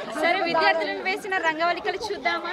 సరే విద్యార్థులను వేసిన రంగవల్లికలు చూద్దామా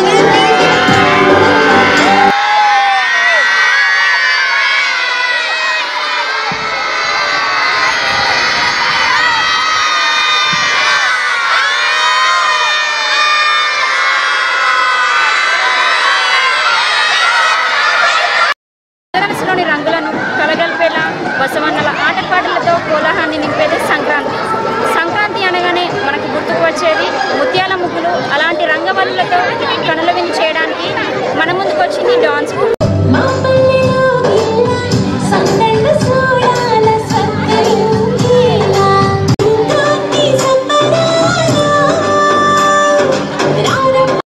లోని రంగులను కలగలిపేలా బసవన్నల ఆటపాటలతో కోలాహాన్ని నింపేది సంక్రాంతి సంక్రాంతి అనగానే మనకు గుర్తుకు వచ్చేది ముత్యాల ముగ్గులు అలాంటి రంగవల్లులతో కనుల విందు చేయడానికి మన ముందుకు వచ్చింది డాన్స్ గ్రూప్. మా పల్లెలో సందళ్ళ సోయాల సత్తరించేలా ఇంకోటి సంబరాలు రారమ్మ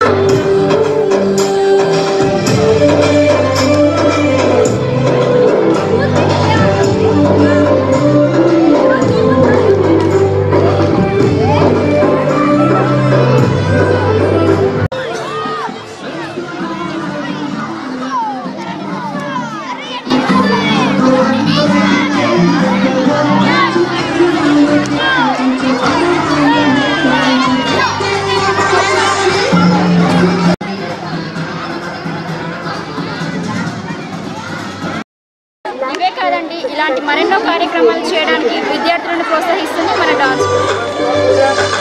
ఇవే కాదండి ఇలాంటి మరెన్నో కార్యక్రమాలు చేయడానికి విద్యార్థులను ప్రోత్సహిస్తుంది మన డాన్స్ గ్రూప్.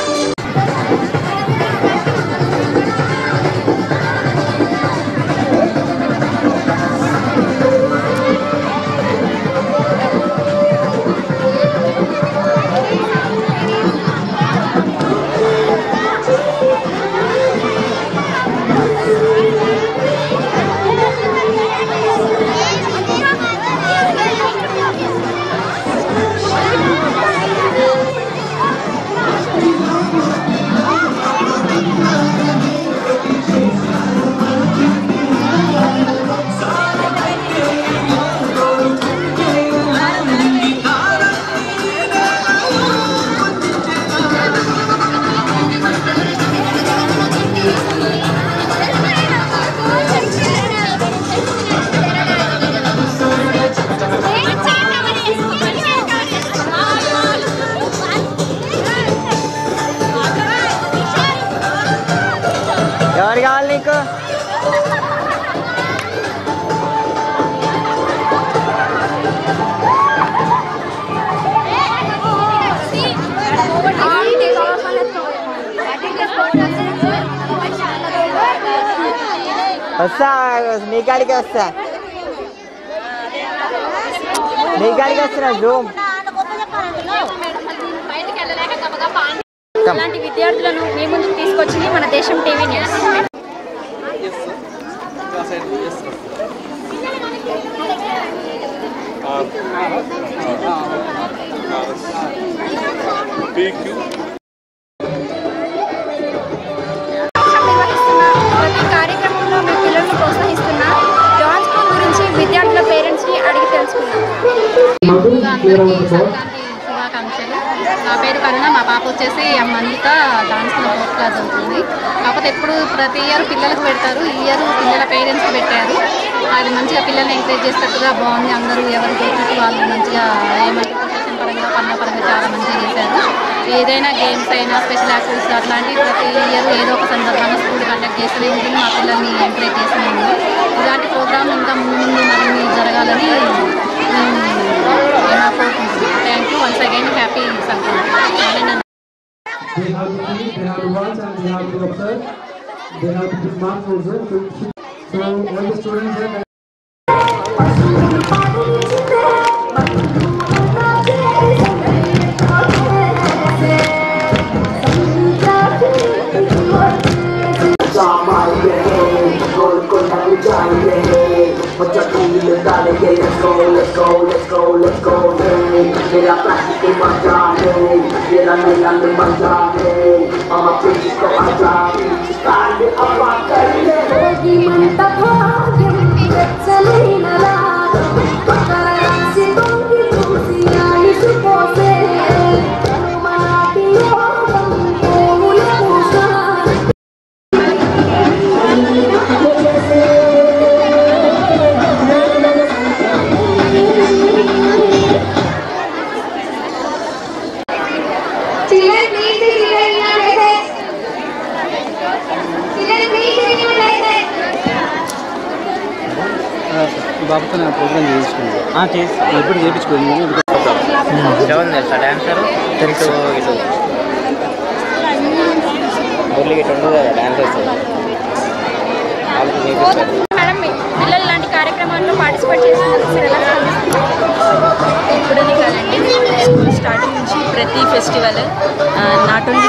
ఎవరు కావాలి నీకు వస్తా నీ కాడికి వస్తా నీ కాడికి వస్తున్నా జూమ్ ఇలాంటి విద్యార్థులను మీ ముందుకు తీసుకొచ్చింది మన దేశం టీవీ న్యూస్ నిర్వహిస్తున్న ప్రతి కార్యక్రమంలో మీ పిల్లలను ప్రోత్సహిస్తున్న డాన్స్ స్కూల్ గురించి విద్యార్థుల పేరెంట్స్ ని అడిగి తెలుసుకుందాం ముందుగా అందరికీ సంక్రాంతి శుభాకాంక్షలు నా పేరు కరుణ మా పాప వచ్చేసి అన్విత డాన్స్ ఫోర్త్ క్లాస్ అవుతుంది కాకపోతే ఎప్పుడు ప్రతి ఇయర్ పిల్లలకు పెడతారు ఈ ఇయర్ పిల్లల పేరెంట్స్కి పెట్టారు అది మంచిగా పిల్లల్ని ఎంకరేజ్ చేసేటట్టుగా బాగుంది అందరూ ఎవరు తోచినట్టు వాళ్ళు మంచిగా ఏమంటే ప్రొఫెషన్ పరంగా పనుల పరంగా చాలా మంచిగా చేశారు ఏదైనా గేమ్స్ అయినా స్పెషల్ యాక్టివిటీస్ అట్లాంటివి ప్రతి ఇయర్ ఏదో ఒక సందర్భంగా స్కూల్ కండక్ట్ చేస్తూనే ఉంటుంది మా పిల్లల్ని ఎంకరేజ్ చేస్తూనే ఉంది ఇలాంటి ప్రోగ్రామ్ ఇంకా ముందు ముందు మరిన్ని జరగాలని నేను కోరుకుంటున్నాను thank you once again happy Sankranti They have to see, they have to watch and they have to observe. They have to put marks also. So, so all the students here. Let's go, let's go, let's go, let's go, hey. Mira plastic y manja, hey. Mira nila ni manja, hey. Mama please go aja, please stand it up and carry it. భోగిమంత భాగ్యం వెచ్చలైన రాగం మకర రాశి తొంగి చూసి ఆయుషు పోసే కనుమనాటి యోగం పువ్వుల పూస Children, please బాబుతో నా ప్రోగ్రామ్ చేయించుకుంది చేస్తాను ఎప్పుడు చేయించుకోండి ఎవరు తెలుసా డాన్సర్ తెలుసు ఇటు ఊర్లకి ఇటు ఉండదు కదా డాన్సర్స్ వాళ్ళకి నేర్పిస్తారు మేడం మీ పిల్లలు ఇలాంటి కార్యక్రమాల్లో పార్టిసిపేట్ చేస్తున్నారు మీరు ఎలా స్పందిస్తున్నారు? ఇప్పుడనే కాదండి స్కూల్ స్టార్టింగ్ నుంచి ప్రతి festival not only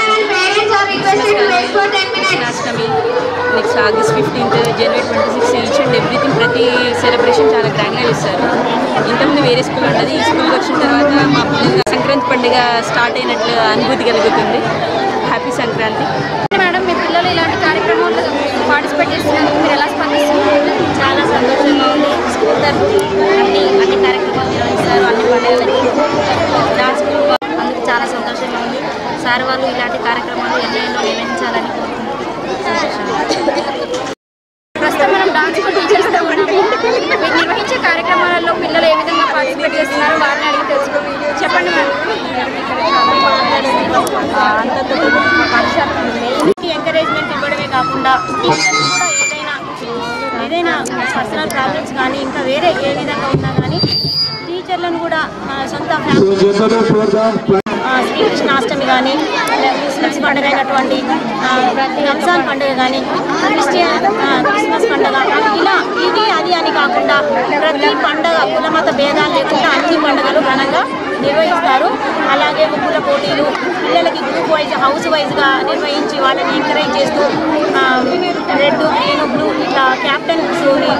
Krishnashtami next August fifteenth January twenty six each and everything ప్రతి సెలబ్రేషన్ చాలా గ్రాండ్గా చేస్తారు ఇంతకుముందు వేరే స్కూల్ ఉండదు ఈ స్కూల్కి వచ్చిన తర్వాత మా పిల్లలు సంక్రాంతి పండుగ స్టార్ట్ అయినట్లు అనుభూతి కలుగుతుంది హ్యాపీ సంక్రాంతి మేడం మీ పిల్లలు ఇలాంటి కార్యక్రమాల్లో పార్టిసిపేట్ చేస్తున్నందుకు మీరు ఎలా స్పందిస్తున్నారు చాలా సంతోషంగా ఉంది స్కూల్ తరఫున అన్ని అన్ని కార్యక్రమాలు నిర్వహిస్తారు అన్ని పండుగలకి డాన్స్ గ్రూప్ అందుకు చాలా సంతోషంగా ఉంది సార్ వాళ్ళు ఇలాంటి కార్యక్రమాలు ఎన్నో ఎన్నో నిర్వహించాలని కోరుకుంటున్నాను ప్రస్తుతం మనం డాన్స్ టీచర్స్తో ఉన్నాము మీరు నిర్వహించే కార్యక్రమాలలో పిల్లలు ఏ విధంగా పార్టిసిపేట్ చేస్తున్నారో వారిని అడిగి తెలుసుకోండి చెప్పండి మెయిన్కి ఎంకరేజ్మెంట్ ఇవ్వడమే కాకుండా టీచర్స్ కూడా ఏదైనా ఏదైనా పర్సనల్ ప్రాబ్లమ్స్ కానీ ఇంకా వేరే ఏ విధంగా ఉన్నా కానీ టీచర్లను కూడా మన సొంత ఫ్యామిలీ ఆ, శ్రీకృష్ణాష్టమి కానీ ముస్లిమ్స్ పండుగ అయినటువంటి ఆ, రంజాన్ పండుగ కానీ క్రిస్టియన్ ఆ, క్రిస్మస్ పండుగ ఇలా ఇది అది అని కాకుండా ప్రతి పండుగ కులమత భేదాలు లేకుండా అన్ని పండుగలు ఘనంగా నిర్వహిస్తారు అలాగే ముగ్గుల పోటీలు పిల్లలకి గ్రూప్ వైజ్ హౌస్ వైజ్గా నిర్వహించి వాళ్ళని ఎంకరేజ్ చేస్తూ రెడ్ గ్రీన్ బ్లూ ఇట్లా క్యాప్టెన్స్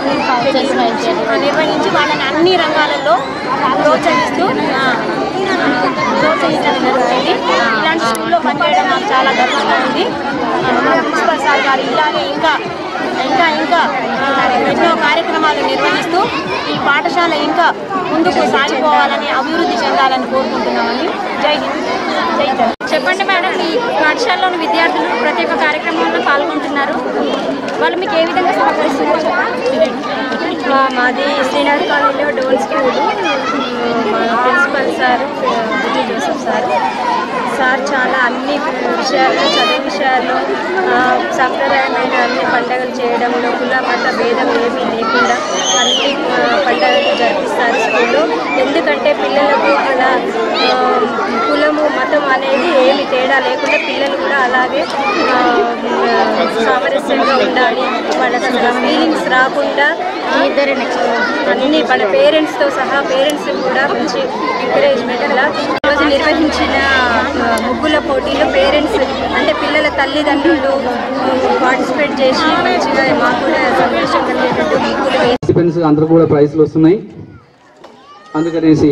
నిర్వహించి వాళ్ళని అన్ని రంగాలలో ప్రోత్సహిస్తూ ఆ, ప్రోత్సహించడం జరుగుతుంది ఇలాంటి స్కూల్లో పనిచేయడం నాకు చాలా గర్వంగా ఉంది ఆ, మా ప్రిన్సిపల్ సార్ గారు ఇలాగే ఇంకా ఇంకా ఇంకా ఆ, ఎన్నో కార్యక్రమాలు నిర్వహిస్తూ ఈ పాఠశాల ఇంకా ముందుకు సాగిపోవాలని అభివృద్ధి చెందాలని కోరుకుంటున్నామని జై హింద్ జై హింద్ చెప్పండి మేడం ఈ పాఠశాలలోని విద్యార్థులు ప్రతి ఒక్క కార్యక్రమంలో పాల్గొంటున్నారు వాళ్ళు మీకు ఏ విధంగా సహకరిస్తున్నారు చెప్పండి మాది శ్రీనాథ్ కాలనీలో డోన్ స్కూల్ మన principal sir Vijay Joseph sir sir చాలా అన్ని విషయాల్లో చదువు విషయాల్లో ఆ, సంప్రదాయమైన అన్ని పండుగలు చేయడంలో కుల మత భేదం ఏమీ లేకుండా అన్ని ఆ, పండుగలు జరిపిస్తారు స్కూల్లో ఎందుకంటే పిల్లలకు అలా ఆ, కులము మతం అనేది ఏమి తేడా లేకుండా పిల్లలు కూడా అలాగే ఆ, సామరస్యంగా ఉండాలి వాళ్ళకి అసలు ఫీలింగ్స్ రాకుండా ఇద్దరు నెక్స్ట్ అన్ని వాళ్ళ పేరెంట్స్తో సహా పేరెంట్స్ కూడా మంచి ఎంకరేజ్మెంట్ అలా ఈరోజు నిర్వహించిన ఆ, ముగ్గుల పోటీలో పేరెంట్స్ అంటే పిల్లల తల్లిదండ్రులు పార్టిసిపేట్ చేసి మంచిగా మాకు కూడా సంతోషం కలిగేటట్టు ముగ్గులు వేసి పార్టిసిపెంట్స్ అందరూ కూడా ప్రైజ్లు వస్తున్నాయి అందుకనేసి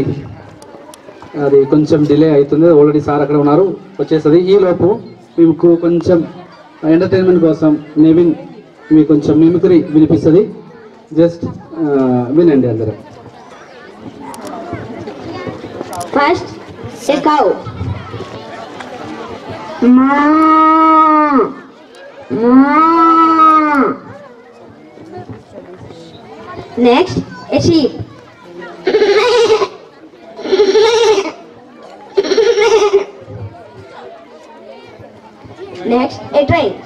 అది కొంచెం డిలే అవుతుంది ఆల్రెడీ సార్ అక్కడ ఉన్నారు వచ్చేస్తుంది ఈ లోపు మీకు కొంచెం ఎంటర్టైన్మెంట్ కోసం నెవిన్ మీకు కొంచెం మిమిక్రీ వినిపిస్తుంది జస్ట్ వినండి అందరూ First, a cow. Next, a sheep. Next, a train.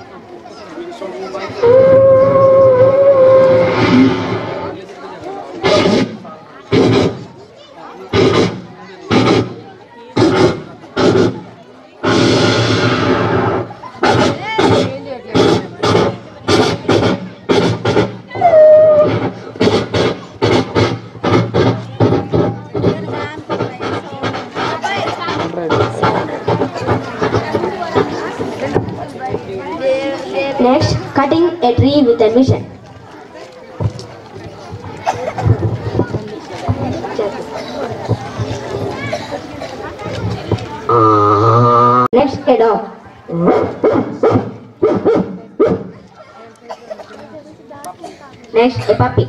Next, cutting a tree with a mission. Next, a dog. Next, a puppy.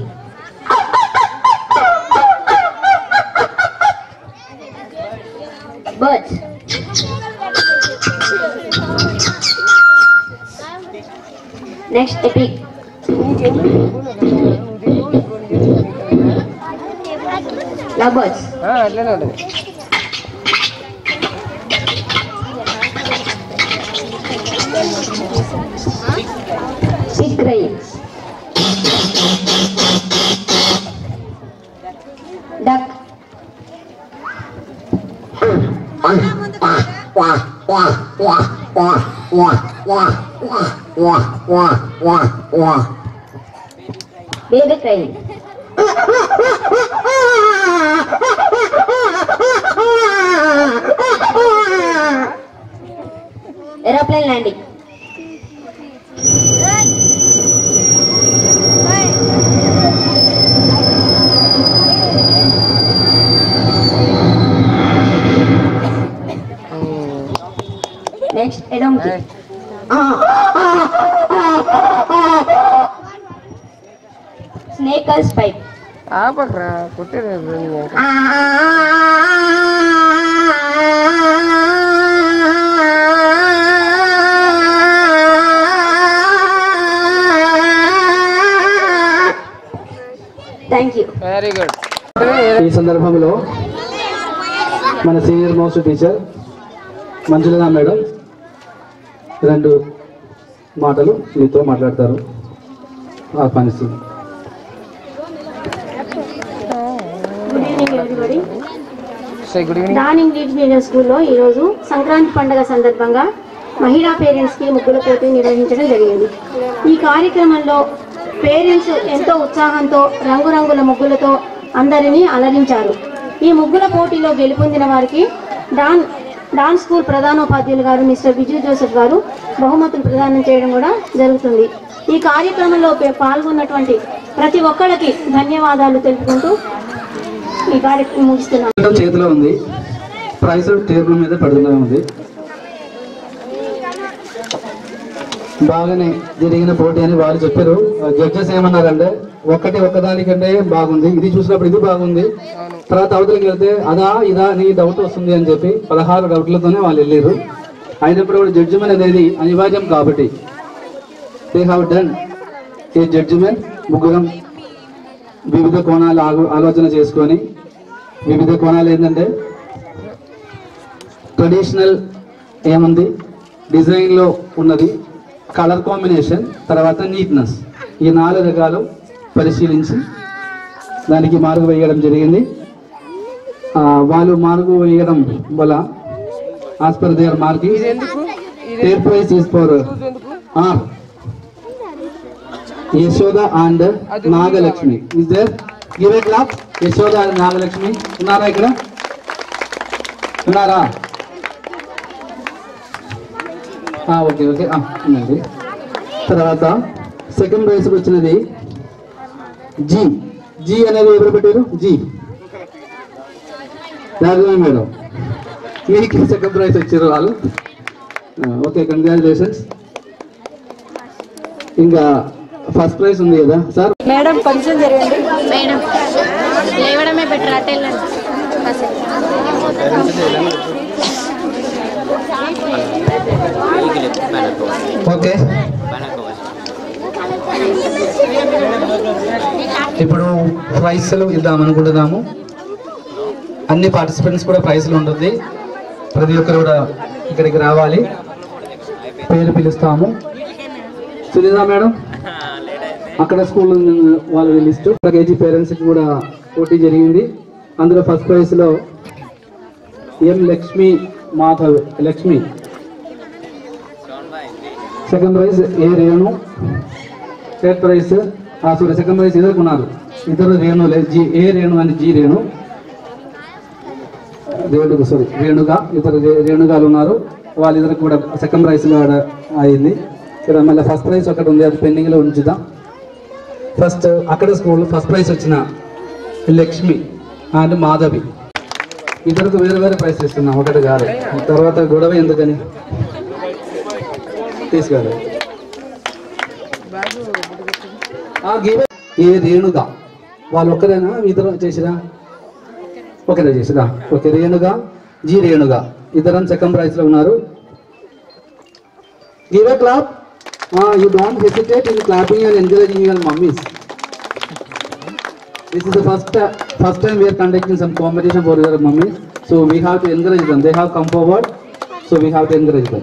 Birds. Next, a pig. Lovebirds. అట్లనే ఉంటుంది Pig crying. Baby crying. Aeroplane landing. Next, a donkey. Snaker's pipe. ఆపకరా కొట్టేది Thank you. Very good ఈ సందర్భంలో మన senior most teacher మంజులగా madam రెండు మాటలు మీతో మాట్లాడతారు ఆహ్వానిస్తుంది good evening everybody say good evening Don English medium స్కూల్లో ఈరోజు సంక్రాంతి పండుగ సందర్భంగా మహిళా పేరెంట్స్కి ముగ్గుల పోటీ నిర్వహించడం జరిగింది ఈ కార్యక్రమంలో పేరెంట్స్ ఎంతో ఉత్సాహంతో రంగురంగుల ముగ్గులతో అందరినీ అలరించారు ఈ ముగ్గుల పోటీలో గెలుపొందిన వారికి డాన్ డాన్ స్కూల్ ప్రధానోపాధ్యాయులు గారు మిస్టర్ బిజు జోసెఫ్ గారు బహుమతులు ప్రదానం చేయడం కూడా జరుగుతుంది ఈ కార్యక్రమంలో పే- పాల్గొన్నటువంటి ప్రతి ఒక్కళ్ళకి ధన్యవాదాలు తెలుపుకుంటూ ఈ కార్యక్రమం ముగిస్తున్నాను మేడం చేతిలో ఉంది ప్రైస్ టేబుల్ మీద పడుతూనే ఉంది బాగానే జరిగిన పోటీ అని వాళ్ళు చెప్పారు జడ్జెస్ ఏమన్నారంటే ఒకటి ఒక్కదానికంటే బాగుంది ఇది చూసినప్పుడు ఇది బాగుంది తర్వాత అవతలకి వెళ్తే అదా ఇదా అని డౌట్ వస్తుంది అని చెప్పి పదహారు డౌట్లతోనే వాళ్ళు వెళ్ళారు అయినప్పుడు కూడా జడ్జిమెంట్ అనేది అనివార్యం కాబట్టి they have done a judgement ముగ్గురం వివిధ కోణాలు ఆలో- ఆలోచన చేసుకొని వివిధ కోణాలు ఏంటంటే ట్రెడిషనల్ ఏముంది డిజైన్లో ఉన్నది కలర్ కాంబినేషన్ తర్వాత నీట్నెస్ ఈ నాలుగు రకాలు పరిశీలించి దానికి మార్గు వేయడం జరిగింది ఆ, వాళ్ళు మార్గు వేయడం వల్ల as per their marking their prize is for R Yashoda and Nagalakshmi is there give a clap Yashoda and Nagalakshmi ఉన్నారా ఇక్కడ ఉన్నారా ఆ, ఓకే ఓకే ఆ, ఉందండి తర్వాత సెకండ్ ప్రైజ్కి వచ్చినది జీ జీ అనేది ఎవరు పెట్టారు జీ రాఘవ మేడం మీకు సెకండ్ ప్రైజ్ వచ్చారు వాళ్ళు ఆ, ఓకే కంగ్రాచులేషన్స్ ఇంకా ఫస్ట్ ప్రైజ్ ఉంది కదా సార్ మేడం కొంచెం జరగండి మేడం లేవడమే బెటర్ అటు వెళ్ళండి కాసేపు. ఓకే ఇప్పుడు ప్రైస్లు ఇద్దాం అనుకుంటున్నాము అన్ని పార్టిసిపెంట్స్ కూడా ప్రైస్లు ఉంటుంది ప్రతి ఒక్కరు కూడా ఇక్కడికి రావాలి పేరు పిలుస్తాము సునీత మేడం అక్కడ స్కూల్ వాళ్ళ లిస్టు కేజీ పేరెంట్స్కి కూడా పోటీ జరిగింది అందులో ఫస్ట్ ప్రైజ్లో M Lakshmi Madhav Lakshmi second prize A Renu third prize sorry second prize ఇద్దరు ఉన్నారు ఇద్దరు రేణు జీ ఏ రేణు అని జీ రేణు రేణుగా సారీ రేణుగా ఇద్దరు రే- రేణుగాలు ఉన్నారు వాళ్ళిద్దరికి కూడా సెకండ్ ప్రైజ్ అయింది ఇక్కడ మళ్ళీ ఫస్ట్ ప్రైజ్ ఒకటి ఉంది అది పెండింగ్లో ఉంచుదాం ఫస్ట్ అక్కడ స్కూల్ ఫస్ట్ ప్రైజ్ వచ్చిన లక్ష్మి అండ్ మాధవి ఇద్దరికి వేరే వేరే ప్రైజ్ ఇస్తున్నాం ఒకటి కాదు తర్వాత గొడవ ఎందుకని తీసుకెళ్ళి ఆ గీవ ఏ రేణుగా వాళ్ళు ఒక్కరేనా ఇద్దరు చేసిరా ఒకరే చేసిరా ఓకే రేణుగా జీ రేణుగా ఇద్దరం సెకండ్ ప్రైజ్ లో ఉన్నారు give a clap you don't hesitate in clapping and encouraging your mummies This is the first uh, first time we are conducting some competition for your mummies. So we have to encourage them. They have come forward. So we have to encourage them.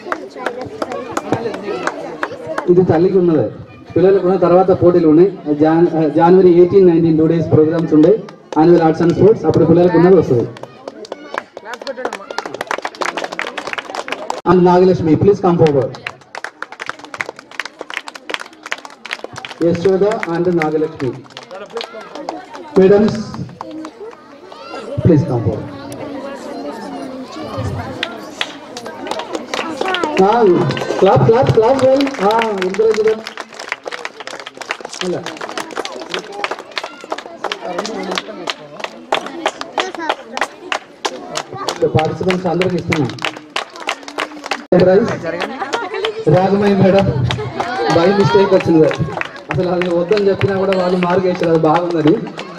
ఇది తల్లికి ఉన్నది పిల్లలకు ఉన్న తర్వాత పోటీలు ఉన్నాయి Jan January eighteen nineteen two days programmes ఉన్నాయి annual arts and sports అప్పుడు పిల్లలకు ఉన్నది వస్తుంది and Nagalakshmi, please come forward. Yashoda and Nagalakshmi. Madams, please come forward. Ah, clap, clap, clap well. Ah, encourage them. Hala. The participants అందరికి ఇస్తున్నాం Ragamayi madam by mistake వచ్చింది అసలు అది వద్దని చెప్పినా కూడా వాళ్ళు మార్క్ వేసారు అది బాగుందని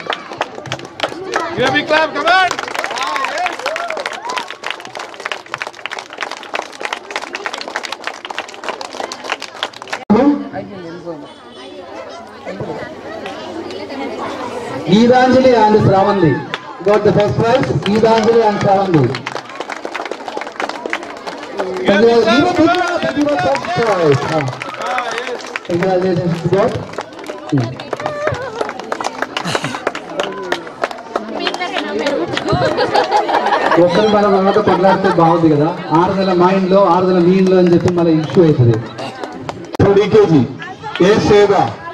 Geetanjali and Sravanthi got the first prize Geetanjali and Sravanthi Congratulations, give a big clap if you were first prize. Ah. Congratulations to God. Hmm. ఒక్కరి మన తర్వాత కొట్లాడితే బాగుంది కదా ఆరుదల మా ఇంట్లో ఆరుదల మీ ఇంట్లో అని చెప్పి మళ్ళీ ఇష్యూ అవుతుంది DKG A Seva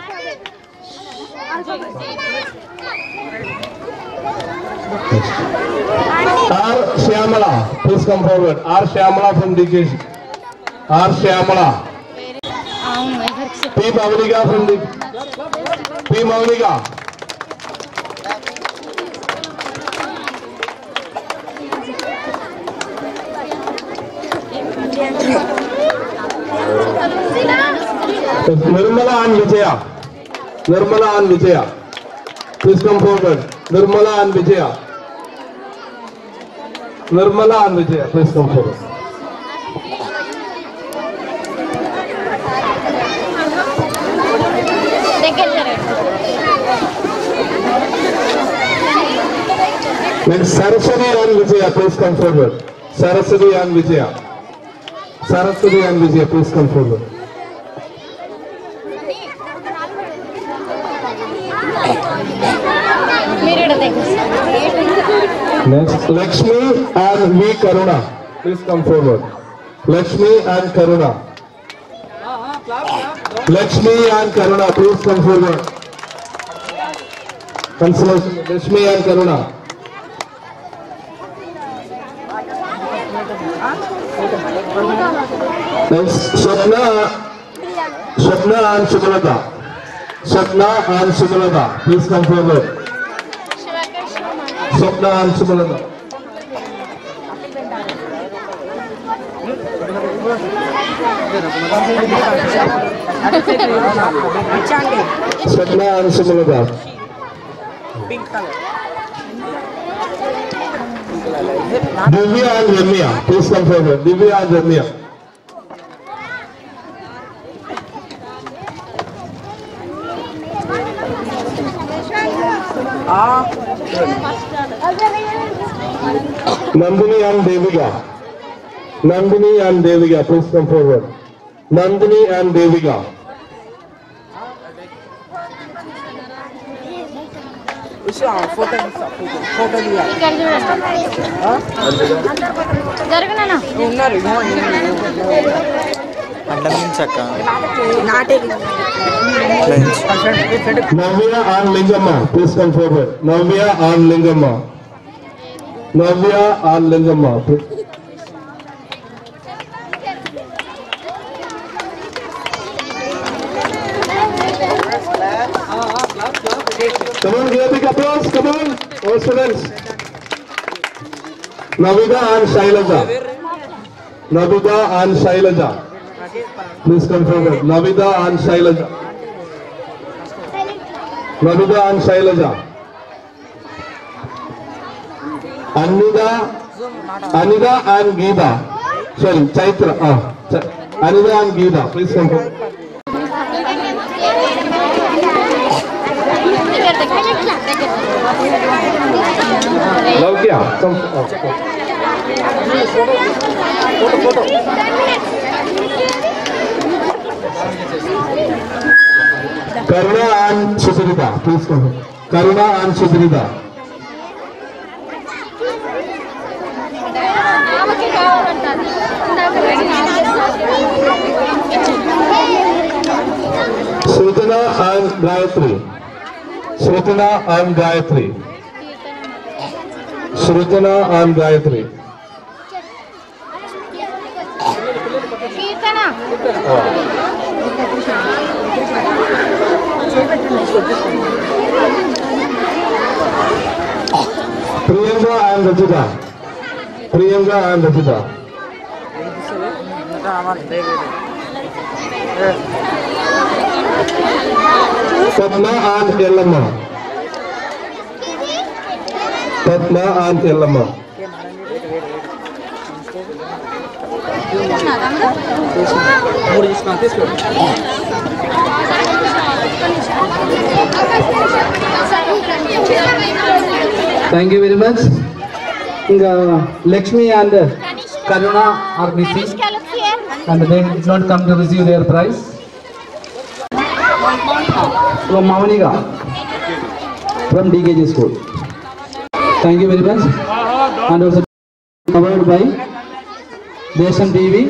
R Shyamala please come forward R Shyamala from DKG R Shyamala P Mounika from D P Mounika Nirmala and Vijaya Nirmala and Vijaya please come forward Nirmala and Vijaya Nirmala and Vijaya please come forward next Saraswathi and Vijaya please come forward Saraswathi and Vijaya Saraswathi and Vijaya please come forward Next, Lakshmi and V Karuna. Please come forward. Lakshmi and Karuna. Lakshmi and Karuna, please come forward. Consolation, Lakshmi and Karuna. Next, Swapna, Swapna and Sumalata. Swapna and Sumalata, please come forward. Swapna and Sumalata. Swapna and Sumalata. Divya and Ramya, please come forward. Divya and Ramya. Nandini and Devika. Nandini and Devika, please come forward. Nandini and Devika. జరగనా Navya and Lingamma, please come forward. Navya and Lingamma. Navya and Lingamma. please. Come on, give a big applause. Come on, all students. Navida and Shailaja. Navida and Shailaja. Please come forward. Navida and Shailaja. Navida and Shailaja. Anida, Anida and Geeta. Sorry, Chaitra. Ah, Ch- Anida and Geeta. Please come forward. Laukya, come. Oh, oh. Karuna and Sucharita, please come. Karuna and Sucharita. ఆమెకి కావాలంటారు Srutana and Gayatri. Srutana and Gayatri. Srutana and Gayatri. Priyanka and Rajita. Priyanka and Rajita. Padma and Yellamma. Padma and Yellamma. మూడు తీసుకున్నా తీసుకోండి thank you very much ఇంకా Lakshmi and Karuna are missing and they did not come to receive their prize so Mounika from DKG school thank you very much and also covered by Desham TV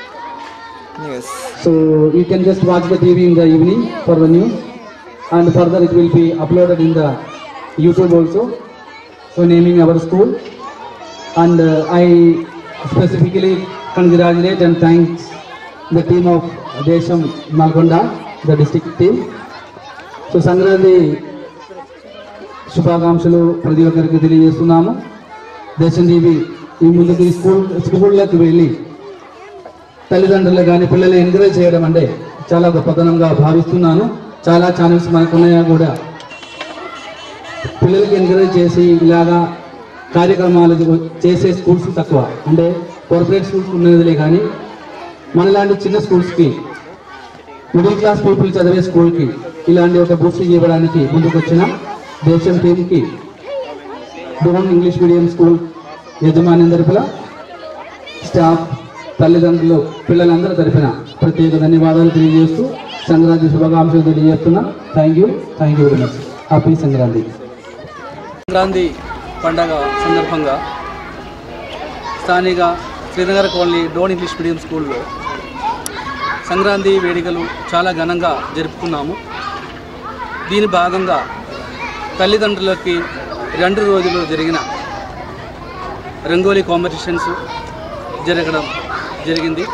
So you can just watch the TV in the evening for the news, and further it will be uploaded in the YouTube also. So naming our school, and uh, I specifically congratulate and thanks the team of Desham Nalgonda, the district team. So Sankranti శుభాకాంక్షలు ప్రతి ఒక్కరికి తెలియజేస్తున్నాము దేశం TV ఈ ముందుకు ఈ school స్కూళ్ళకి వెళ్ళి తల్లిదండ్రులు కానీ పిల్లలు ఎంకరేజ్ చేయడం అంటే చాలా గొప్పతనంగా భావిస్తున్నాను చాలా ఛానల్స్ మనకు ఉన్నాయా కూడా పిల్లలకి ఎంకరేజ్ చేసి ఇలాగా కార్యక్రమాలు చేసే స్కూల్స్ తక్కువ అంటే కార్పొరేట్ స్కూల్స్ ఉన్నదిలే కానీ మనలాంటి చిన్న స్కూల్స్కి మిడిల్ క్లాస్ పీపుల్ చదివే స్కూల్కి ఇలాంటి ఒక బూస్ట్ ఇవ్వడానికి ముందుకు వచ్చిన దేశం టీంకి డోన్ ఇంగ్లీష్ మీడియం స్కూల్ యజమాని తరపున స్టాఫ్ తల్లిదండ్రులు పిల్లలందరి తరఫున ప్రత్యేక ధన్యవాదాలు తెలియజేస్తూ సంక్రాంతి శుభాకాంక్షలు తెలియజేస్తున్నా thank you thank you very much happy Sankranti Sankranti పండగ సందర్భంగా స్థానిక Srinagar colony Don English medium స్కూల్లో సంక్రాంతి వేడుకలు చాలా ఘనంగా జరుపుకున్నాము దీని భాగంగా తల్లిదండ్రులకి రెండు రోజులు జరిగిన రంగోలీ కాంపిటీషన్స్ జరగడం జరిగింది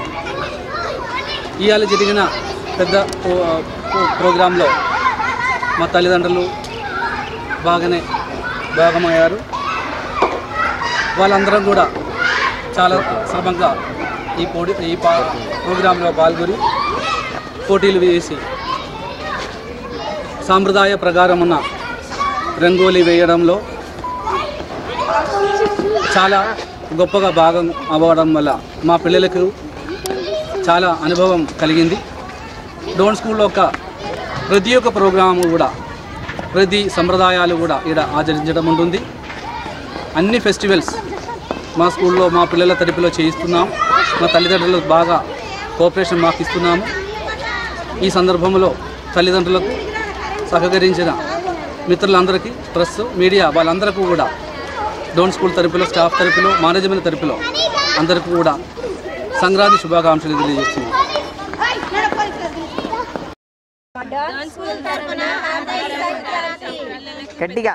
ఇవాళ జరిగిన పెద్ద ప్రో- ప్రో- ప్రోగ్రాంలో మా తల్లిదండ్రులు బాగానే భాగమయ్యారు వాళ్ళందరం కూడా చాలా శ్రమంగా ఈ పోటీ ఈ పా ప్రోగ్రాంలో పాల్గొని పోటీలు వేసి సాంప్రదాయ ప్రకారం ఉన్న రంగోలీ వేయడంలో చాలా గొప్పగా భాగం అవ్వడం వల్ల మా పిల్లలకు చాలా అనుభవం కలిగింది డోన్ స్కూల్లో ఒక ప్రతి ఒక్క ప్రోగ్రాము కూడా ప్రతి సంప్రదాయాలు కూడా ఇక్కడ ఆచరించడం ఉంటుంది అన్ని ఫెస్టివల్స్ మా స్కూల్లో మా పిల్లల తరపులో చేయిస్తున్నాం మా తల్లిదండ్రులకు బాగా కోఆపరేషన్ మాకు ఇస్తున్నాము ఈ సందర్భంలో తల్లిదండ్రులకు సహకరించిన మిత్రులందరికీ ప్రెస్ మీడియా వాళ్ళందరికీ కూడా డోన్ స్కూల్ తరపులో స్టాఫ్ తరపులో మేనేజ్మెంట్ తరపులో అందరికీ కూడా సంక్రాంతి శుభాకాంక్షలు తెలియజేస్తున్నాం గట్టిగా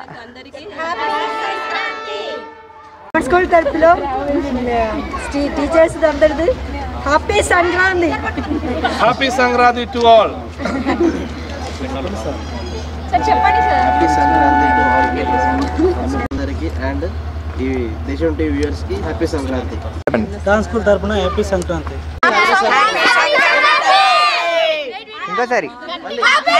స్కూల్ తరపులో టీచర్స్ అందరిది happy Sankranti Happy Sangradi to all. చెప్పండి సార్ అందరికి అండ్ ఈ దేశం టీవీ వ్యూవర్స్ కి హ్యాపీ సంక్రాంతి డాన్స్ స్కూల్ తరపున హ్యాపీ సంక్రాంతి ఇంకోసారి హ్యాపీ